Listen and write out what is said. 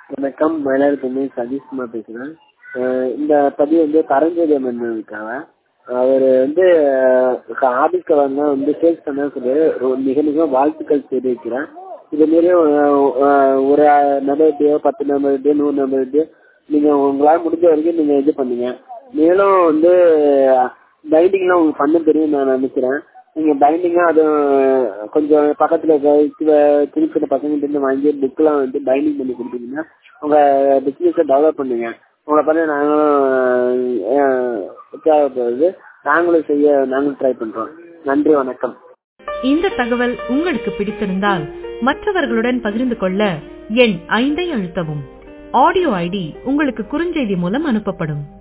வணக்கம் மயிலாடுதுறை சதீஷ்குமார் பேசுகிறேன் இந்த பதிவு வந்து பரஞ்சோதி அம்மன் இருக்காங்க அவர் வந்து ஆபீஸ்க்கு வரலாம் வந்து சேல்ஸ் பண்ண சொல்லி ஒரு மிக மிக வாழ்த்துக்கள் தெரிவிக்கிறேன் இது மாரி ஒரு நபர்கிட்டயோ பத்து நபர்கிட்டயோ நூறு நபர்கிட்டயோ நீங்கள் உங்களால் முடிஞ்ச வரைக்கும் நீங்கள் இது பண்ணுங்க மேலும் வந்து பைண்டிங்லாம் உங்களுக்கு பண்ண தெரியும் நான் நினைக்கிறேன் நீங்கள் பைண்டிங்காக அதுவும் கொஞ்சம் பக்கத்தில் இருக்க சின்ன சின்ன பசங்கள்கிட்ட வாங்கி புக்கெலாம் வந்து பைண்டிங் பண்ணி கொடுத்தீங்கன்னா உங்கள் பிஸ்னஸை டெவலப் பண்ணுங்க உங்களை பார்த்து நாங்களும் தேவைப்படுது நாங்களும் செய்ய நாங்களும் ட்ரை பண்ணுறோம் நன்றி வணக்கம் இந்த தகவல் உங்களுக்கு பிடித்திருந்தால் மற்றவர்களுடன் பகிர்ந்து கொள்ள எண் ஐந்தை அழுத்தவும் ஆடியோ ஐடி உங்களுக்கு குறுஞ்செய்தி மூலம் அனுப்பப்படும்